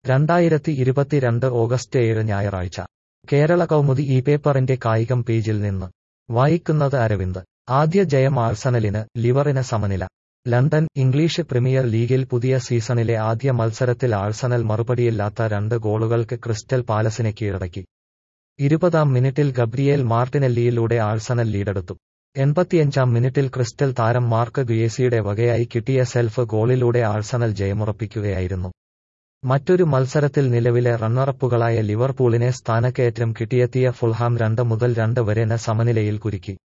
രണ്ടായിരത്തി ഇരുപത്തിരണ്ട് ഓഗസ്റ്റ് ഏഴ് ഞായറാഴ്ച കേരള കൗമുദി ഈ പേപ്പറിന്റെ കായികം പേജിൽ നിന്ന് വായിക്കുന്നത് അരവിന്ദ് ആദ്യ ജയം ആഴ്സണലിന് ലിവറിന് സമനില ലണ്ടൻ ഇംഗ്ലീഷ് പ്രീമിയർ ലീഗിൽ പുതിയ സീസണിലെ ആദ്യ മത്സരത്തിൽ ആഴ്സണൽ മറുപടിയില്ലാത്ത രണ്ട് ഗോളുകൾക്ക് ക്രിസ്റ്റൽ പാലസിനെ കീഴടക്കി ഇരുപതാം മിനിറ്റിൽ ഗബ്രിയേൽ മാർട്ടിനെല്ലിയിലൂടെ ആഴ്സണൽ ലീഡെടുത്തു എൺപത്തിയഞ്ചാം മിനിറ്റിൽ ക്രിസ്റ്റൽ താരം മാർക്ക് ഗുയേസിയുടെ വകയായി കിട്ടിയ സെൽഫ് ഗോളിലൂടെ ആഴ്സണൽ ജയമുറപ്പിക്കുകയായിരുന്നു മറ്റൊരു മത്സരത്തിൽ നിലവിലെ റണ്ണറപ്പുകളായ ലിവർപൂളിനെ സ്ഥാനക്കയറ്റം കിട്ടിയെത്തിയ ഫുൾഹാം രണ്ട് മുതൽ രണ്ട് വരെ ന സമനിലയിൽ കുരുക്കി